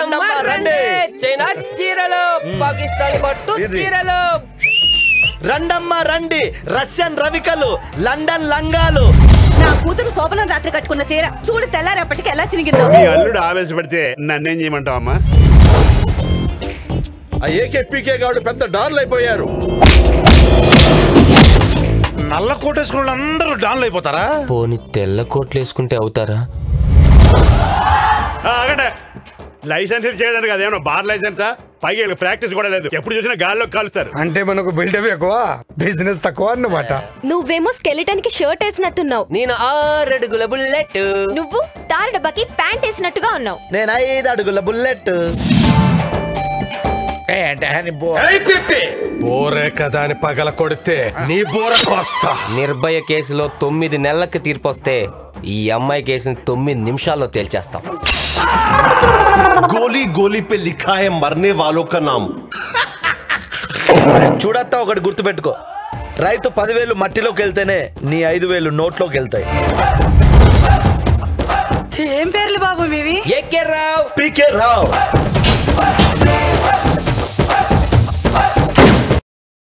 రండమ్మా, రండి. చైనా చీరలు పాకిస్తాన్ పట్టు ఇది. చీరలు రండమ్మా రండి రష్యన్ రవికలు లండన్ లంగాలు నా కూతురు శోభనం రాత్రి కట్టుకున్న చీర చూడు తెల్లారేపటికి ఎలా చినిగిందో మీ అల్లుడు ఆవేశపడితే నన్నేం చేయమంటావు అమ్మా ఆ ఏకే పీకే గాడు పెద్ద డాన్లు అయిపోయారు నల్ల కోటేసుకున్న అందరూ డాన్లు అయిపోతారా పోని తెల్ల కోట్లు వేసుకుంటే అవుతారా ఆ, ఆగండి లైసెన్స్ చేయడానికి అదేమన్నా బార్ లైసెన్సా పైగా వీళ్ళకి ప్రాక్టీస్ కూడా లేదు ఎప్పుడు చూసినా గాల్లో కాలుస్తారు అంటే మనకు బిల్డప్ ఎక్కువ బిజినెస్ తక్కువ అన్నమాట నువ్వేమో స్కెలిటన్ కి షర్ట్ వేసినట్టున్నావు నేను ఆరడుగుల బుల్లెట్ నువ్వు తార డబ్బాకి ప్యాంట్ వేసినట్టుగా ఉన్నావు నేను ఐదు అడుగుల బుల్లెట్ బోరే కదా అని పగల కొడితే నీ బోర కోస్తా నిర్భయ కేసులో తొమ్మిది నెలలకి తీర్పు వస్తే ఈ అమ్మాయి కేసుని తొమ్మిది నిమిషాల్లో తేల్చేస్తాం गोली गोली पे लिखा है मरने वालों का नाम చూడత్తా ఒకటి గుర్తుపెట్టుకో రైతు పదివేలు మట్టిలోకి వెళ్తేనే నీ ఐదు వేలు నోట్లోకి వెళ్తాయి ఏం పేర్లు బాబు మీవి ఎక్కే రావ్ పీకే రావు